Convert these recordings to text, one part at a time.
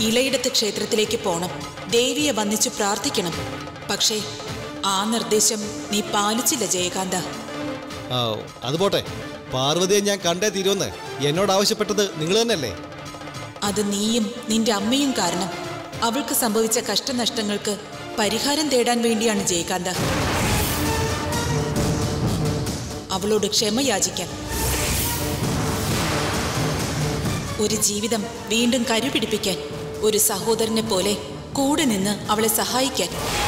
ഇളയിടത്ത് ക്ഷേത്രത്തിലേക്ക് പോണം ദേവിയെ വന്നിച്ചു പ്രാർത്ഥിക്കണം പക്ഷേ ആ നിർദ്ദേശം നീ പാലിച്ചില്ല ജയകാന്ത ആ അത് പോട്ടെ പാർവതിയെ ഞാൻ കണ്ടേ തീരുമെന്ന് എന്നോട് ആവശ്യപ്പെട്ടത് നിങ്ങൾ തന്നെയല്ലേ അത് നീയും നിന്റെ അമ്മയും കാരണം അവൾക്ക് സംഭവിച്ച കഷ്ടനഷ്ടങ്ങൾക്ക് പരിഹാരം തേടാൻ വേണ്ടിയാണ് ജയകാന്ത അവളോട് ക്ഷമ യാചിക്കാൻ ഒരു ജീവിതം വീണ്ടും കരുപിടിപ്പിക്കാൻ ഒരു സഹോദരനെ പോലെ കൂടെ നിന്ന് അവളെ സഹായിക്കാൻ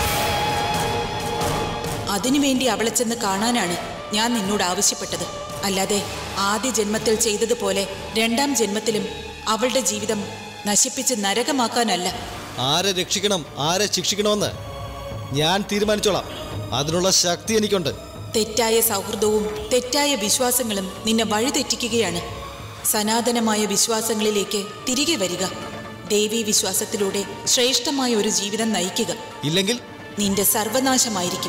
അതിനുവേണ്ടി അവളെ ചെന്ന് കാണാനാണ് ഞാൻ നിന്നോട് ആവശ്യപ്പെട്ടത് അല്ലാതെ ആദ്യ ജന്മത്തിൽ ചെയ്തതുപോലെ രണ്ടാം ജന്മത്തിലും അവളുടെ ജീവിതം നശിപ്പിച്ച് നരകമാക്കാനല്ല ആരെ രക്ഷിക്കണം ആരെ ശിക്ഷിക്കണമെന്ന് ഞാൻ തീരുമാനിച്ചോളാം അതിനുള്ള ശക്തി എനിക്കുണ്ട് തെറ്റായ സൗഹൃദവും തെറ്റായ വിശ്വാസങ്ങളും നിന്നെ വഴിതെറ്റിക്കുകയാണ് സനാതനമായ വിശ്വാസങ്ങളിലേക്ക് തിരികെ വരിക ദേവീ വിശ്വാസത്തിലൂടെ ശ്രേഷ്ഠമായ ഒരു ജീവിതം നയിക്കുക ഇല്ലെങ്കിൽ നിന്റെ സർവനാശമായിരിക്കും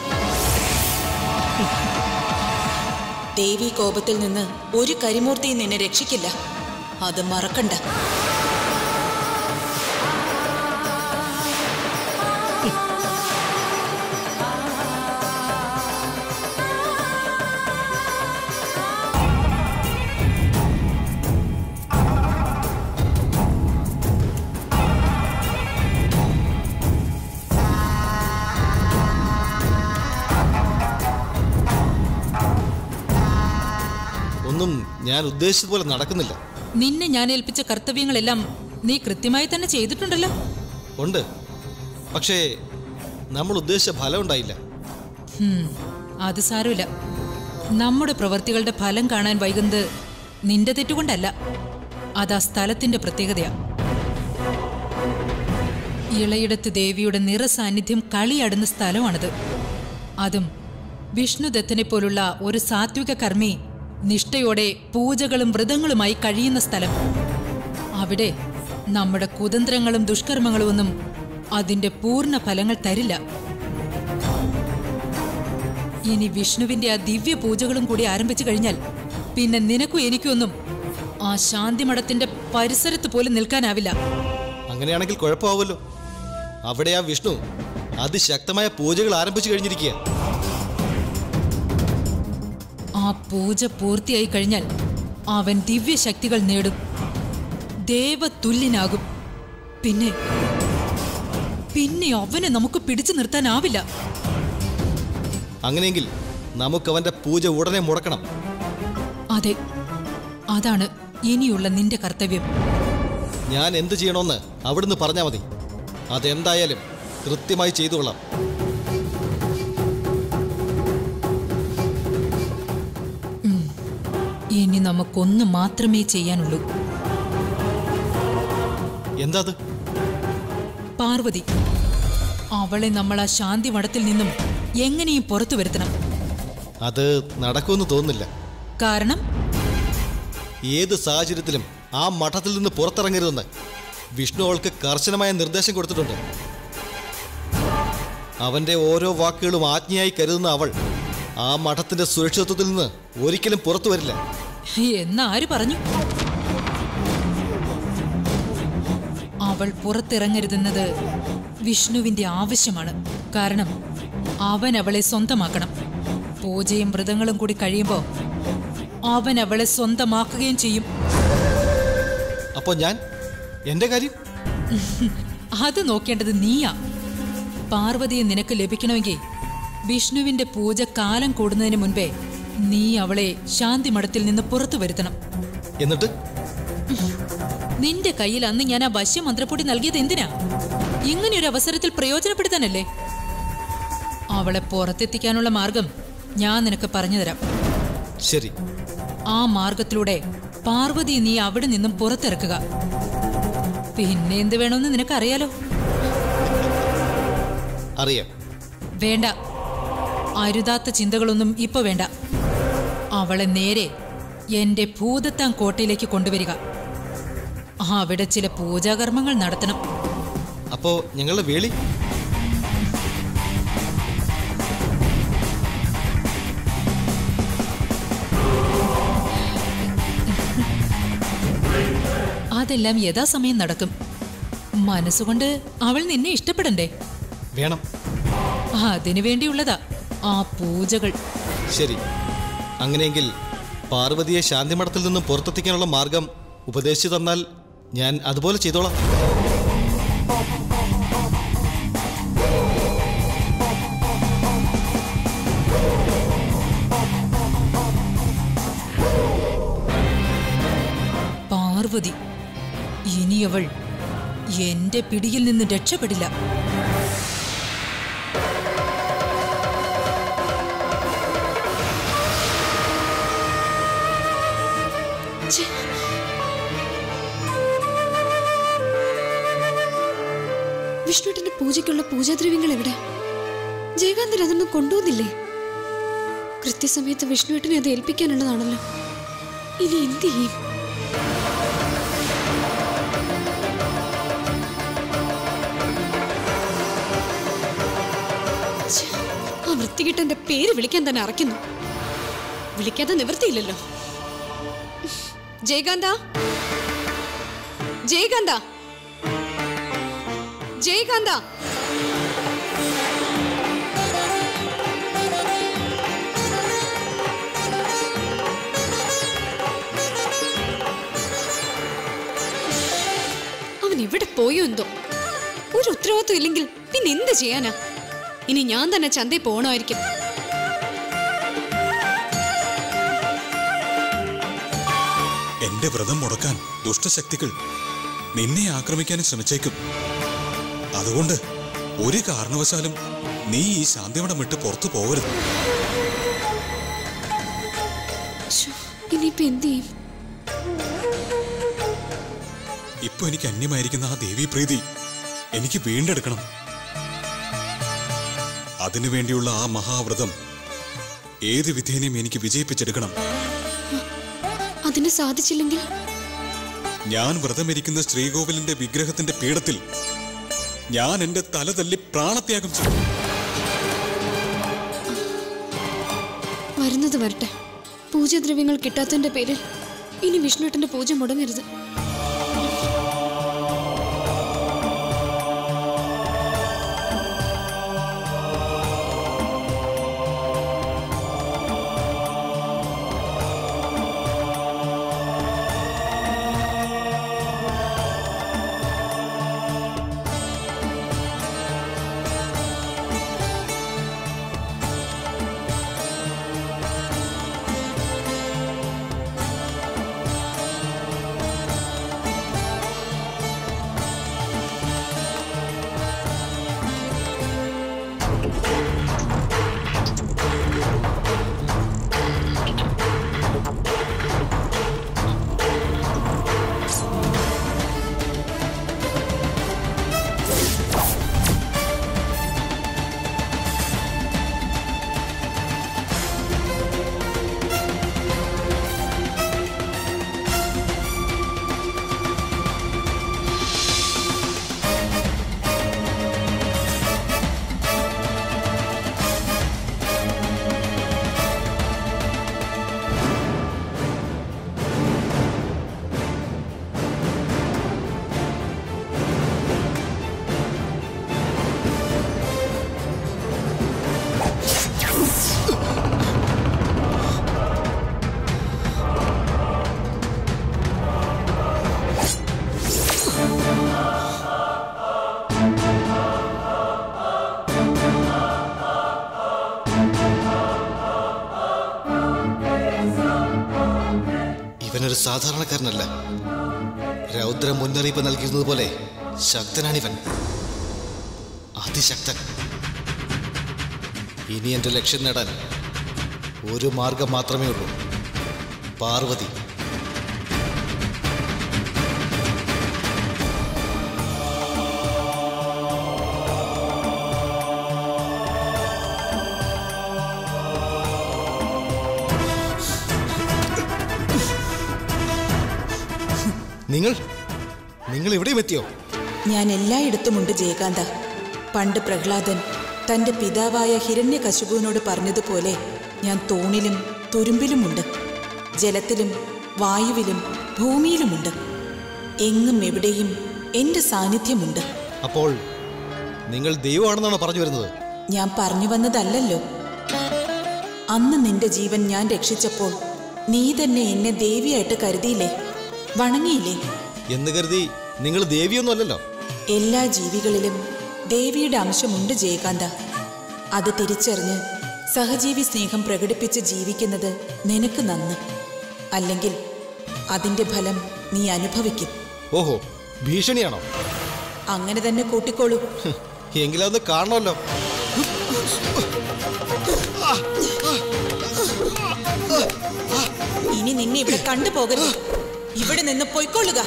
ദേവി കോപത്തിൽ നിന്ന് ഒരു കരിമൂർത്തിയും നിന്നെ രക്ഷിക്കില്ല അത് മറക്കണ്ട ഒന്നും ഞാൻ ഉദ്ദേശിച്ചതുപോലെ നടക്കുന്നില്ല നിന്നെ ഞാൻ ഏൽപ്പിച്ച കർത്തവ്യങ്ങളെല്ലാം നീ കൃത്യമായി തന്നെ ചെയ്തിട്ടുണ്ടല്ലോ ഉണ്ട് പക്ഷേ നമ്മൾ ഉദ്ദേശിച്ച ഫലം ഉണ്ടായില്ല ഹും, അത് സാരമില്ല നമ്മുടെ പ്രവൃത്തികളുടെ ഫലം കാണാൻ വൈകുന്നത് നിന്റെ തെറ്റുകൊണ്ടല്ല അതാ സ്ഥലത്തിന്റെ പ്രത്യേകതയാ ഇളയിടത്ത് ദേവിയുടെ നിറസാന്നിധ്യം കളിയാടുന്ന സ്ഥലമാണിത് അതും വിഷ്ണുദത്തനെ പോലുള്ള ഒരു സാത്വിക കർമ്മി നിഷ്ഠയോടെ പൂജകളും വ്രതങ്ങളുമായി കഴിയുന്ന സ്ഥലം അവിടെ നമ്മുടെ കുതന്ത്രങ്ങളും ദുഷ്കർമ്മങ്ങളും ഒന്നും അതിന്റെ പൂർണ്ണ ഫലങ്ങൾ തരില്ല ഇനി വിഷ്ണുവിന്റെ ആ ദിവ്യ പൂജകളും കൂടി ആരംഭിച്ചു കഴിഞ്ഞാൽ പിന്നെ നിനക്കും എനിക്കൊന്നും ആ ശാന്തിമഠത്തിന്റെ പരിസരത്ത് പോലും നിൽക്കാനാവില്ല അങ്ങനെയാണെങ്കിൽ കുഴപ്പമാവുമല്ലോ അവിടെ ആ വിഷ്ണു അതിശക്തമായ പൂജകൾ ആരംഭിച്ചു കഴിഞ്ഞിരിക്കുക ആ പൂജ പൂർത്തിയായി കഴിഞ്ഞാൽ അവൻ ദിവ്യശക്തികൾ നേടും ദേവതുല്യനാകും പിന്നെ പിന്നെ അവനെ നമുക്ക് പിടിച്ചു നിർത്താനാവില്ല അങ്ങനെയെങ്കിൽ നമുക്ക് അവന്റെ പൂജ ഉടനെ മുടക്കണം അതെ അതാണ് ഇനിയുള്ള നിന്റെ കർത്തവ്യം ഞാൻ എന്ത് ചെയ്യണമെന്ന് അവിടുന്ന് പറഞ്ഞാൽ മതി അതെന്തായാലും കൃത്യമായി ചെയ്തുകൊള്ളാം ഇനി നമുക്കൊന്ന് മാത്രമേ ചെയ്യാനുള്ളൂ എന്താ അത് പാർവതി അവളെ നമ്മൾ ആ ശാന്തി മഠത്തിൽ നിന്നും എങ്ങനെയും പുറത്തു വരുത്തണം അത് നടക്കുമെന്ന് തോന്നുന്നില്ല കാരണം ഏത് സാഹചര്യത്തിലും ആ മഠത്തിൽ നിന്ന് പുറത്തിറങ്ങരുതെന്ന് വിഷ്ണു അവൾക്ക് കർശനമായ നിർദ്ദേശം കൊടുത്തിട്ടുണ്ട് അവന്റെ ഓരോ വാക്കുകളും ആജ്ഞയായി കരുതുന്ന അവൾ ആ മഠത്തിന്റെ സുരക്ഷിതത്വത്തിൽ നിന്ന് ഒരിക്കലും പുറത്തു വരില്ല എന്നാര് പറഞ്ഞു അവൾ പുറത്തിറങ്ങരുതെന്നത് വിഷ്ണുവിന്റെ ആവശ്യമാണ് കാരണം അവൻ അവളെ സ്വന്തമാക്കണം പൂജയും വ്രതങ്ങളും കൂടി കഴിയുമ്പോൾ അവൻ അവളെ സ്വന്തമാക്കുകയും ചെയ്യും അപ്പോൾ ഞാൻ എൻ്റെ കാര്യം അത് നോക്കേണ്ടത് നീയാ പാർവതിയെ നിനക്ക് ലഭിക്കണമെങ്കിൽ വിഷ്ണുവിന്റെ പൂജ കാലം കൂടുന്നതിന് മുൻപേ നീ അവളെ ശാന്തി മഠത്തിൽ നിന്ന് പുറത്തു വരുത്തണം എന്നിട്ട് നിന്റെ കയ്യിൽ അന്ന് ഞാൻ ആ വശ്യമന്ത്രപ്പൊടി നൽകിയത് എന്തിനാ ഇങ്ങനെയൊരു അവസരത്തിൽ പ്രയോജനപ്പെടുത്താനല്ലേ അവളെ പുറത്തെത്തിക്കാനുള്ള മാർഗം ഞാൻ നിനക്ക് പറഞ്ഞു തരാം ശരി ആ മാർഗത്തിലൂടെ പാർവതി നീ അവിടെ നിന്നും പുറത്തിറക്കുക പിന്നെ എന്ത് വേണമെന്ന് നിനക്കറിയാലോ അറിയാം വേണ്ട അരുതാത്ത ചിന്തകളൊന്നും ഇപ്പൊ വേണ്ട അവളെ നേരെ എന്റെ ഭൂതത്താൻ കോട്ടയിലേക്ക് കൊണ്ടുവരിക അവിടെ ചില പൂജാകർമ്മങ്ങൾ നടത്തണം അപ്പോൾ ഞങ്ങളുടെ വേളി അതെല്ലാം യഥാസമയം നടക്കും മനസ്സുകൊണ്ട് അവൾ നിന്നെ ഇഷ്ടപ്പെടണ്ടേ വേണം അതിനു വേണ്ടിയുള്ളതാ ആ പൂജകൾ ശരി അങ്ങനെയെങ്കിൽ പാർവതിയെ ശാന്തിമഠത്തിൽ നിന്നും പുറത്തെത്തിക്കാനുള്ള മാർഗം ഉപദേശിച്ചു തന്നാൽ ഞാൻ അതുപോലെ ചെയ്തോളാം പാർവതി ഇനിയവൾ എന്റെ പിടിയിൽ നിന്ന് രക്ഷപ്പെടില്ല ഛെ. വിഷ്ണുട്ടന്റെ പൂജയ്ക്കുള്ള പൂജാദ്രവ്യങ്ങൾ എവിടെ ജയകാന്തൻ അതൊന്നും കൊണ്ടുവന്നില്ലേ കൃത്യസമയത്ത് വിഷ്ണുവേട്ടനെ അത് ഏൽപ്പിക്കാനുള്ളതാണല്ലോ ഇനി എന്ത് ചെയ്യും ഛെ, ആ വൃത്തികിട്ടന്റെ പേര് വിളിക്കാൻ തന്നെ അറയ്ക്കുന്നു വിളിക്കാതെ നിവൃത്തിയില്ലല്ലോ ജയകാന്ത ജയകാന്ത ജയകാന്ത അവൻ എവിടെ പോയോ എന്തോ ഒരു ഉത്തരവാദിത്വം ഇല്ലെങ്കിൽ പിന്നെ എന്ത് ചെയ്യാനാ ഇനി ഞാൻ തന്നെ ചന്തയിൽ പോകണമായിരിക്കും എന്റെ വ്രതം മുടക്കാൻ ദുഷ്ടശക്തികൾ നിന്നെ ആക്രമിക്കാനും ശ്രമിച്ചേക്കും അതുകൊണ്ട് ഒരു കാരണവശാലും നീ ഈ ശാന്തിമടം വിട്ട് പുറത്തു പോകരുത് ശ്ശോ, ഇനിയിപ്പോ എന്ത് ചെയ്യും ഇപ്പൊ എനിക്ക് അന്യമായിരിക്കുന്ന ആ ദേവീ പ്രീതി എനിക്ക് വീണ്ടെടുക്കണം അതിനുവേണ്ടിയുള്ള ആ മഹാവ്രതം ഏത് വിധേനയും എനിക്ക് വിജയിപ്പിച്ചെടുക്കണം അതിന് സാധിച്ചില്ലെങ്കിൽ ഞാൻ വ്രതമിരിക്കുന്ന ശ്രീകോവിലിന്റെ വിഗ്രഹത്തിന്റെ പീഠത്തിൽ ഞാൻ എന്റെ തല തല്ലി പ്രാണത്യാഗം ചെയ്യും വരുന്നത് വരട്ടെ പൂജദ്രവ്യങ്ങൾ കിട്ടാത്തതിന്റെ പേരിൽ ഇനി വിഷ്ണുട്ടന്റെ പൂജ മുടങ്ങരുത് ഇവനൊരു സാധാരണക്കാരനല്ല രൗദ്ര മുന്നറിയിപ്പ് നൽകിയിരുന്നത് പോലെ ശക്തനാണിവൻ അതിശക്തൻ ഇനി എന്റെ ലക്ഷ്യം നേടാൻ ഒരു മാർഗം മാത്രമേ ഉള്ളൂ പാർവതി നിങ്ങൾ നിങ്ങൾ എവിടെയും എത്തിയോ ഞാൻ എല്ലായിടത്തുമുണ്ട് ജയകാന്ത പണ്ട് പ്രഹ്ലാദൻ തന്റെ പിതാവായ ഹിരണ്യകശുപുവിനോട് പറഞ്ഞതുപോലെ ഞാൻ തൂണിലും തുരുമ്പിലുമുണ്ട് ജലത്തിലും വായുവിലും ഭൂമിയിലുമുണ്ട് എങ്ങും എവിടെയും എന്റെ സാന്നിധ്യമുണ്ട് അപ്പോൾ നിങ്ങൾ ദൈവമാണെന്നാണ് പറഞ്ഞു വരുന്നത് ഞാൻ പറഞ്ഞു വന്നതല്ലല്ലോ അന്ന് നിന്റെ ജീവൻ ഞാൻ രക്ഷിച്ചപ്പോൾ നീ തന്നെ എന്നെ ദേവിയായിട്ട് കരുതിയില്ലേ വണങ്ങിയില്ലേ എന്ന് കരുതി നിങ്ങൾ ദേവിയൊന്നും അല്ലല്ലോ എല്ലാ ജീവികളിലും ദേവിയുടെ അംശമുണ്ട് ജയകാന്ത അത് തിരിച്ചറിഞ്ഞ് സഹജീവി സ്നേഹം പ്രകടിപ്പിച്ച് ജീവിക്കുന്നത് നിനക്ക് നന്ന് അല്ലെങ്കിൽ അതിന്റെ ഫലം നീ അനുഭവിക്കും ഓഹോ ഭീഷണിയാണോ അങ്ങനെ തന്നെ കൂട്ടിക്കോളൂ ഹ്, എങ്കിലതൊന്ന് കാണണമല്ലോ ഇനി നിന്നെ ഇവിടെ കണ്ടുപോകരുത് ഇവിടെ നിന്ന് പൊയ്ക്കൊള്ളുക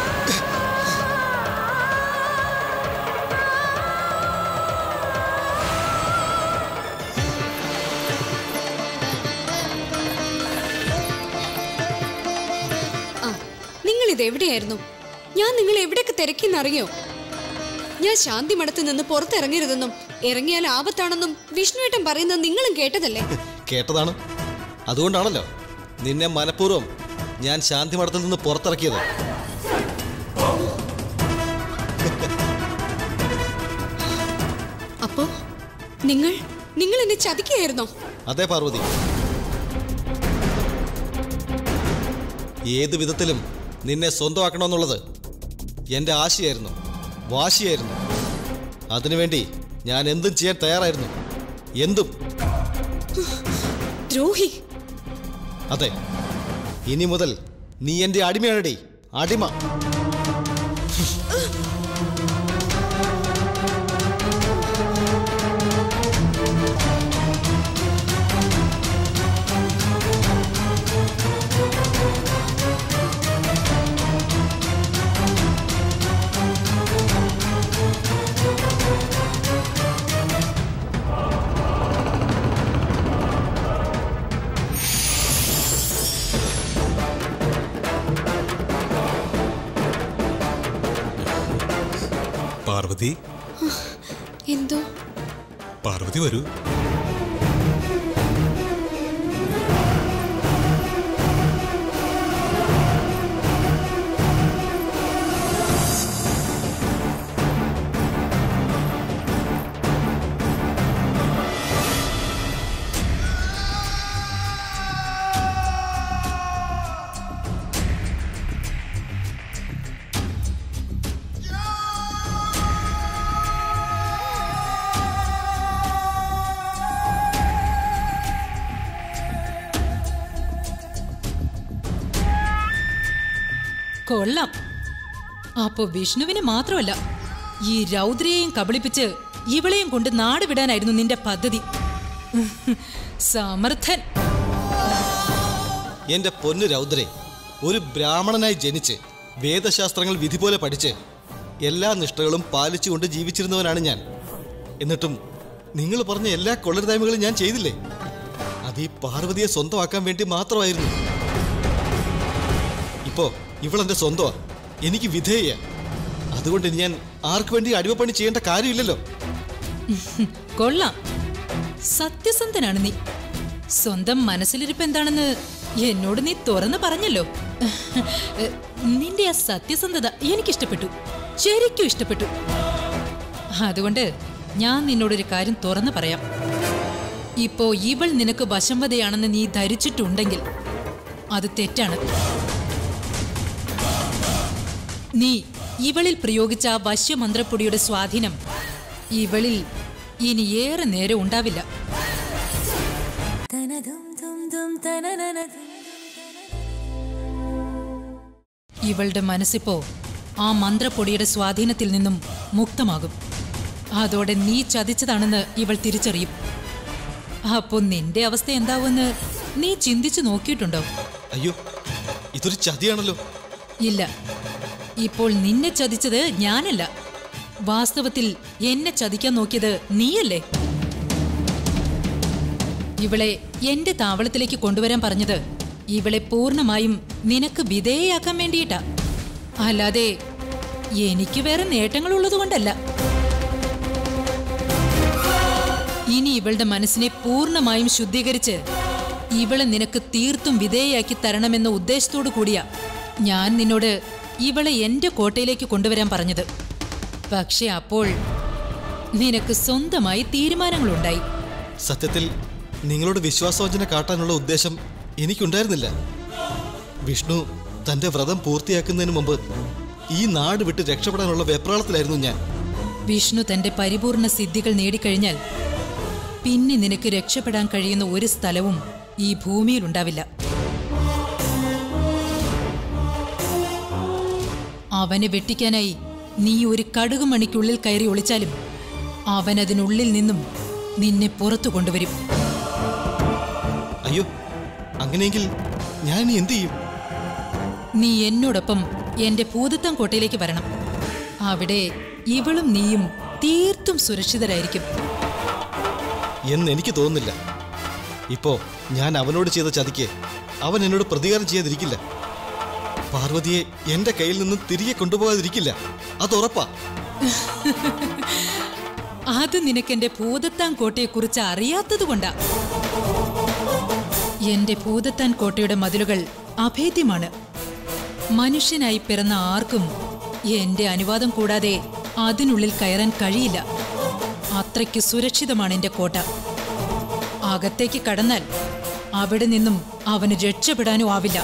ആ നിങ്ങൾ ഇത് എവിടെയായിരുന്നു ഞാൻ നിങ്ങൾ എവിടെയൊക്കെ തിരക്കിന്നറിയോ ഞാൻ ശാന്തി മഠത്തിൽ നിന്ന് പുറത്തിറങ്ങരുതെന്നും ഇറങ്ങിയാൽ ആപത്താണെന്നും വിഷ്ണുവേട്ടൻ പറയുന്നത് നിങ്ങളും കേട്ടതല്ലേ കേട്ടതാണ് അതുകൊണ്ടാണല്ലോ നിന്നെ മനഃപൂർവ്വം ഞാൻ ശാന്തി മഠത്തിൽ നിന്ന് പുറത്തിറക്കിയത് അപ്പോ നിങ്ങൾ നിങ്ങൾ എന്നെ ചതിക്കുകയായിരുന്നോ അതെ പാർവതി ഏത് വിധത്തിലും നിന്നെ സ്വന്തമാക്കണമെന്നുള്ളത് എൻ്റെ ആശയായിരുന്നു വാശിയായിരുന്നു അതിനുവേണ്ടി ഞാൻ എന്തും ചെയ്യാൻ തയ്യാറായിരുന്നു എന്തും ദ്രോഹി അതെ ഇനി മുതൽ നീ എൻ്റെ അടിമയാണടി അടിമ പാർവതി എന്തോ പാർവതി വരൂ കൊള്ളാം അപ്പൊ വിഷ്ണുവിനെ മാത്രമല്ല ഈ രൗദ്രയെയും കബളിപ്പിച്ച് ഇവളെയും കൊണ്ട് നാട് വിടാനായിരുന്നു നിന്റെ പദ്ധതി സമർത്ഥൻ എൻ്റെ പൊന്നു രൗദ്രേ ഒരു ബ്രാഹ്മണനായി ജനിച്ച് വേദശാസ്ത്രങ്ങൾ വിധി പോലെ പഠിച്ച് എല്ലാ നിഷ്ഠകളും പാലിച്ചുകൊണ്ട് ജീവിച്ചിരുന്നവനാണ് ഞാൻ എന്നിട്ടും നിങ്ങൾ പറഞ്ഞ എല്ലാ കൊള്ളരുതായ്മകളും ഞാൻ ചെയ്തില്ലേ അത് ഈ പാർവതിയെ സ്വന്തമാക്കാൻ വേണ്ടി മാത്രമായിരുന്നു ഇപ്പോ ഇവളെന്റെ സ്വന്തമാ എനിക്ക് വിധേയ അതുകൊണ്ട് ഇനി ഞാൻ ആർക്കു വേണ്ടി അടിമപ്പണി ചെയ്യേണ്ട കാര്യമില്ലല്ലോ കൊള്ളാം സത്യസന്ധനാണ് നീ സ്വന്തം മനസ്സിലിരിപ്പ് എന്താണെന്ന് എന്നോട് നീ തുറന്നു പറഞ്ഞല്ലോ നിന്റെ ആ സത്യസന്ധത എനിക്കിഷ്ടപ്പെട്ടു ശരിക്കും ഇഷ്ടപ്പെട്ടു അതുകൊണ്ട് ഞാൻ നിന്നോടൊരു കാര്യം തുറന്നു പറയാം ഇപ്പോ ഇവൾ നിനക്ക് വശംവതയാണെന്ന് നീ ധരിച്ചിട്ടുണ്ടെങ്കിൽ അത് തെറ്റാണ് നീ ഇവളിൽ പ്രയോഗിച്ച ആ വശ്യമന്ത്രപ്പൊടിയുടെ സ്വാധീനം ഇവളിൽ ഇനി ഏറെ നേരം ഉണ്ടാവില്ല ഇവളുടെ മനസ്സിപ്പോ ആ മന്ത്രപ്പൊടിയുടെ സ്വാധീനത്തിൽ നിന്നും മുക്തമാകും അതോടെ നീ ചതിച്ചതാണെന്ന് ഇവൾ തിരിച്ചറിയും അപ്പോ നിന്റെ അവസ്ഥ എന്താവുമെന്ന് നീ ചിന്തിച്ചു നോക്കിയിട്ടുണ്ടോ അയ്യോ ഇതൊരു ചതിയാണല്ലോ ഇല്ല ഇപ്പോൾ നിന്നെ ചതിച്ചത് ഞാനല്ല വാസ്തവത്തിൽ എന്നെ ചതിക്കാൻ നോക്കിയത് നീയല്ലേ ഇവളെ എന്റെ താവളത്തിലേക്ക് കൊണ്ടുവരാൻ പറഞ്ഞത് ഇവളെ പൂർണ്ണമായും നിനക്ക് വിധേയയാക്കാൻ വേണ്ടിയിട്ടാ അല്ലാതെ എനിക്ക് വേറെ നേട്ടങ്ങളുള്ളത് കൊണ്ടല്ല ഇനി ഇവളുടെ മനസ്സിനെ പൂർണ്ണമായും ശുദ്ധീകരിച്ച് ഇവളെ നിനക്ക് തീർത്തും വിധേയയാക്കി തരണമെന്ന ഉദ്ദേശത്തോടു കൂടിയാ ഞാൻ നിന്നോട് ഇവളെ എന്റെ കോട്ടയിലേക്ക് കൊണ്ടുവരാൻ പറഞ്ഞത് പക്ഷെ അപ്പോൾ നിനക്ക് സ്വന്തമായി തീരുമാനങ്ങളുണ്ടായി സത്യത്തിൽ നിങ്ങളോട് വിശ്വാസവഞ്ചന കാട്ടാനുള്ള ഉദ്ദേശം എനിക്കുണ്ടായിരുന്നില്ല വിഷ്ണു തന്റെ വ്രതം പൂർത്തിയാക്കുന്നതിന് മുമ്പ് ഈ നാട് വിട്ട് രക്ഷപ്പെടാനുള്ള വെപ്രാളത്തിലായിരുന്നു ഞാൻ വിഷ്ണു തന്റെ പരിപൂർണ സിദ്ധികൾ നേടിക്കഴിഞ്ഞാൽ പിന്നെ നിനക്ക് രക്ഷപ്പെടാൻ കഴിയുന്ന ഒരു സ്ഥലവും ഈ ഭൂമിയിൽ ഉണ്ടാവില്ല അവനെ വെട്ടിക്കാനായി നീ ഒരു കടുകുമണിക്കുള്ളിൽ കയറി ഒളിച്ചാലും അവൻ അതിനുള്ളിൽ നിന്നും നിന്നെ പുറത്തു കൊണ്ടുവരും അയ്യോ അങ്ങനെയെങ്കിൽ ഞാൻ ഇനി എന്ത് ചെയ്യും നീ എന്നോടൊപ്പം എന്റെ ഭൂതത്തം കോട്ടയിലേക്ക് വരണം അവിടെ ഇവളും നീയും തീർത്തും സുരക്ഷിതരായിരിക്കും എന്ന് എനിക്ക് തോന്നുന്നില്ല ഇപ്പോ ഞാൻ അവനോട് ചെയ്ത ചതിക്ക് അവൻ എന്നോട് പ്രതികാരം ചെയ്യാതിരിക്കില്ല പാർവതിയെ എന്റെ കയ്യിൽ നിന്നും തിരികെ കൊണ്ടുപോകാതിരിക്കില്ല അത് ഉറപ്പാ അത് നിനക്ക് എന്റെ ഭൂതത്താൻ കോട്ടയെക്കുറിച്ച് അറിയാത്തത് കൊണ്ടാ എന്റെ ഭൂതത്താൻ കോട്ടയുടെ മതിലുകൾ അഭേദ്യമാണ് മനുഷ്യനായി പിറന്ന ആർക്കും എന്റെ അനുവാദം കൂടാതെ അതിനുള്ളിൽ കയറാൻ കഴിയില്ല അത്രയ്ക്ക് സുരക്ഷിതമാണ് എന്റെ കോട്ട അകത്തേക്ക് കടന്നാൽ അവിടെ നിന്നും അവന് രക്ഷപ്പെടാനും ആവില്ല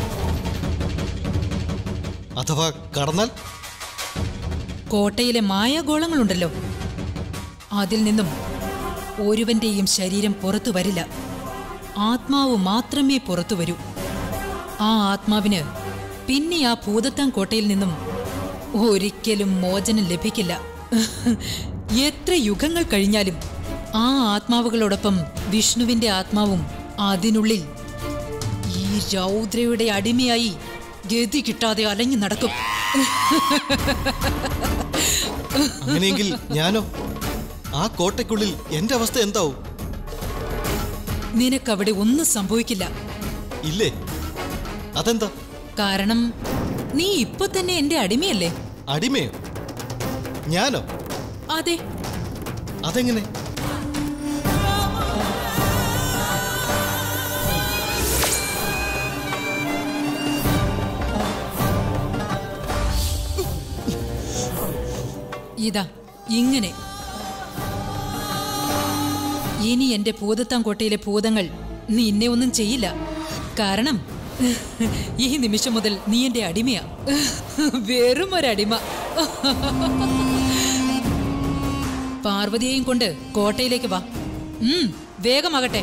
അഥവാ കടന്നാൽ കോട്ടയിലെ മായാഗോളങ്ങളുണ്ടല്ലോ അതിൽ നിന്നും ഒരുവന്റെയും ശരീരം പുറത്തു വരില്ല ആത്മാവ് മാത്രമേ പുറത്തു വരൂ ആ ആത്മാവിന് പിന്നെ ആ ഭൂതത്താൻ കോട്ടയിൽ നിന്നും ഒരിക്കലും മോചനം ലഭിക്കില്ല എത്ര യുഗങ്ങൾ കഴിഞ്ഞാലും ആ ആത്മാവുകളോടൊപ്പം വിഷ്ണുവിന്റെ ആത്മാവും അതിനുള്ളിൽ ഈ രൗദ്രയുടെ അടിമയായി ഗതി കിട്ടാതെ അലഞ്ഞു നടക്കും അങ്ങനെയെങ്കിൽ ഞാനോ ആ കോട്ടയ്ക്കുള്ളിൽ എന്റെ അവസ്ഥ എന്താവും നിനക്കവിടെ ഒന്നും സംഭവിക്കില്ല ഇല്ലേ അതെന്താ കാരണം നീ ഇപ്പൊ തന്നെ എന്റെ അടിമയല്ലേ അടിമയോ ഞാനോ അതെ അതെങ്ങനെ ഇതാ ഇങ്ങനെ ഇനി എന്റെ ഭൂതത്താംകോട്ടയിലെ ഭൂതങ്ങൾ നിന്നെ ഒന്നും ചെയ്യില്ല കാരണം ഈ നിമിഷം മുതൽ നീ എന്റെ അടിമയാ വെറും ഒരടിമ പാർവതിയെയും കൊണ്ട് കോട്ടയിലേക്ക് വാ ഉം വേഗമാകട്ടെ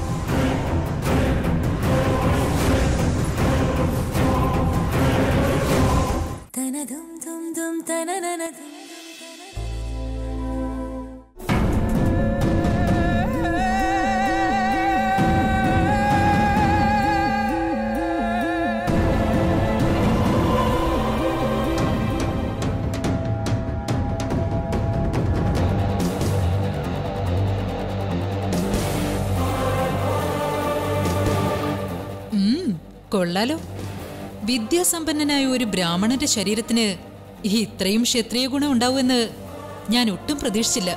ഉം, കൊള്ളാലോ വിദ്യാസമ്പന്നനായ ഒരു ബ്രാഹ്മണന്റെ ശരീരത്തിന് ഇത്രയും ക്ഷത്രിയ ഗുണം ഉണ്ടാവുമെന്ന് ഞാൻ ഒട്ടും പ്രതീക്ഷിച്ചില്ല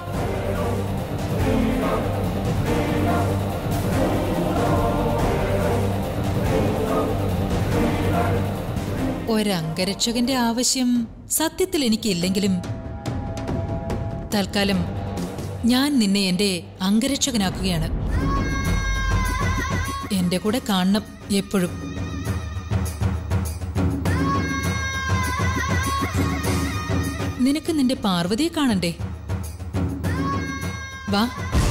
ഒരംഗരക്ഷകന്റെ ആവശ്യം സത്യത്തിൽ എനിക്കില്ലെങ്കിലും തൽക്കാലം ഞാൻ നിന്നെ എന്റെ അംഗരക്ഷകനാക്കുകയാണ് എന്റെ കൂടെ കാണണം എപ്പോഴും നിനക്ക് നിന്റെ പാർവതിയെ കാണണ്ടേ വാ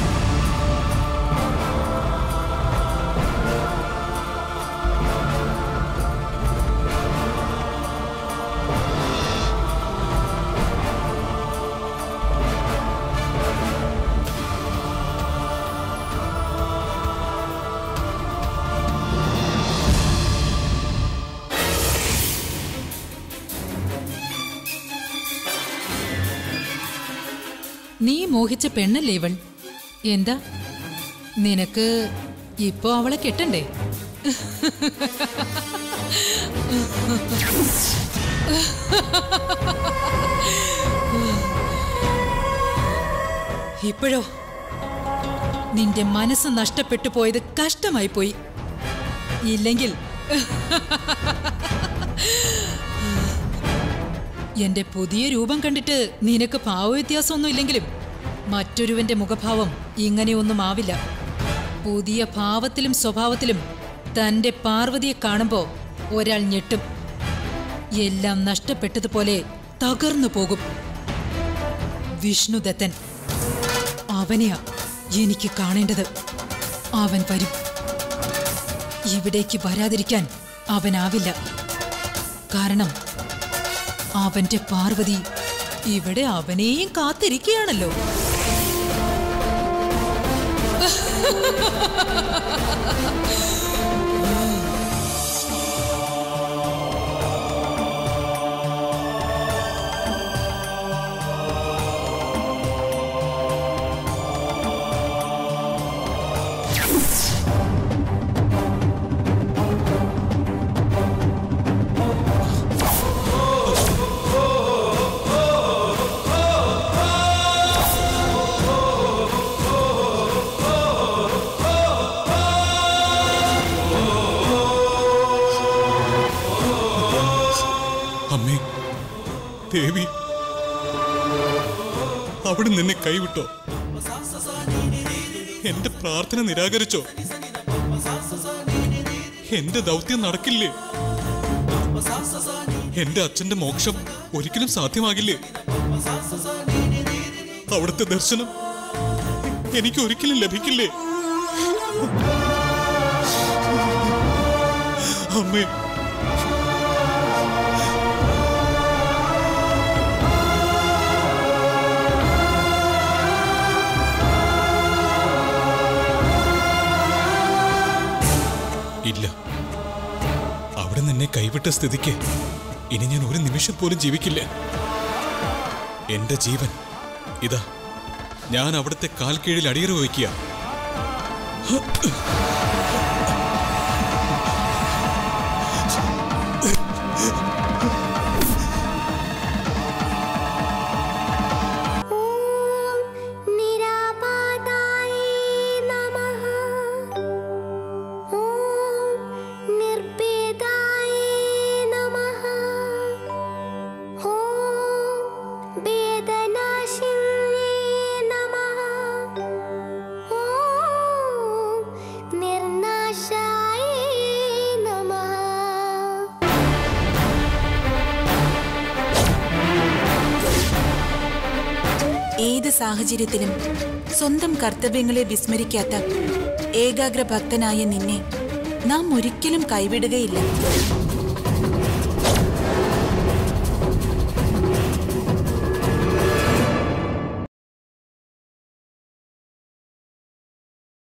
നീ മോഹിച്ച പെണ്ണല്ലേ ഇവൾ എന്താ നിനക്ക് ഇപ്പോ അവളെ കെട്ടണ്ടേ ഇപ്പോഴോ നിന്റെ മനസ്സ് നഷ്ടപ്പെട്ടു പോയത് കഷ്ടമായി പോയി ഇല്ലെങ്കിൽ എന്റെ പുതിയ രൂപം കണ്ടിട്ട് നിനക്ക് ഭാവവ്യത്യാസമൊന്നും ഇല്ലെങ്കിലും മറ്റൊരുവന്റെ മുഖഭാവം ഇങ്ങനെയൊന്നും ആവില്ല പുതിയ ഭാവത്തിലും സ്വഭാവത്തിലും തന്റെ പാർവതിയെ കാണുമ്പോ ഒരാൾ ഞെട്ടും എല്ലാം നഷ്ടപ്പെട്ടതുപോലെ തകർന്നു പോകും വിഷ്ണുദത്തൻ അവനെയാ എനിക്ക് കാണേണ്ടത് അവൻ വരും ഇവിടേക്ക് വരാതിരിക്കാൻ അവനാവില്ല കാരണം അവന്റെ പാർവതി ഇവിടെ അവനെയും കാത്തിരിക്കുകയാണല്ലോ അമ്മേ ദേവി അവിടെ നിന്നെ കൈവിട്ടോ എന്റെ പ്രാർത്ഥന നിരാകരിച്ചോ എന്റെ ദൗത്യം നടക്കില്ലേ എന്റെ അച്ഛന്റെ മോക്ഷം ഒരിക്കലും സാധ്യമാകില്ലേ അവിടുത്തെ ദർശനം എനിക്ക് ഒരിക്കലും ലഭിക്കില്ലേ അമ്മേ ഇല്ല അവിടെ നിന്നെ കൈവിട്ട സ്ഥിതിക്ക് ഇനി ഞാൻ ഒരു നിമിഷം പോലും ജീവിക്കില്ല എന്റെ ജീവൻ ഇതാ ഞാൻ അവിടുത്തെ കാൽ കീഴിൽ അടിയറ വയ്ക്കുക निरापादाय नमः ॐ निर्वेदाय नमः ॐ वेदनाशिन्ये नमः ॐ निर्नाशाय नमः ഏത് സാഹചര്യത്തിലും സ്വന്തം കർത്തവ്യങ്ങളെ വിസ്മരിക്കാത്ത ഏകാഗ്ര ഭക്തനായ നിന്നെ നാം ഒരിക്കലും കൈവിടുകയില്ല